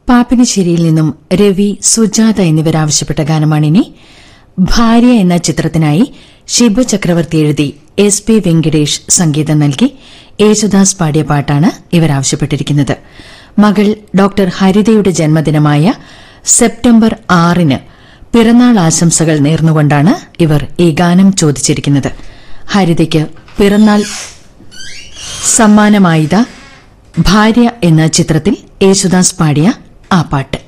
പാപ്പിനിശ്ശേരിയിൽ നിന്നും രവി സുജാത എന്നിവരാവശ്യപ്പെട്ട ഗാനമാണിനി ഭാര്യ എന്ന ചിത്രത്തിനായി ഷിബു ചക്രവർത്തി എഴുതി എസ് പി വെങ്കടേഷ് സംഗീതം നൽകി യേശുദാസ് പാടിയ പാട്ടാണ് ഇവർ ആവശ്യപ്പെട്ടിരിക്കുന്നത് മകൾ ഡോക്ടർ ഹരിതയുടെ ജന്മദിനമായ സെപ്റ്റംബർ ആറിന് പിറന്നാൾ ആശംസകൾ നേർന്നുകൊണ്ടാണ് ഇവർ ഈ ഗാനം ചോദിച്ചിരിക്കുന്നത് ഹരിതയ്ക്ക് പിറന്നാൾ സമ്മാനമായിത ഭാര്യ എന്ന ചിത്രത്തിൽ യേശുദാസ് പാടിയ ആ പാട്ട്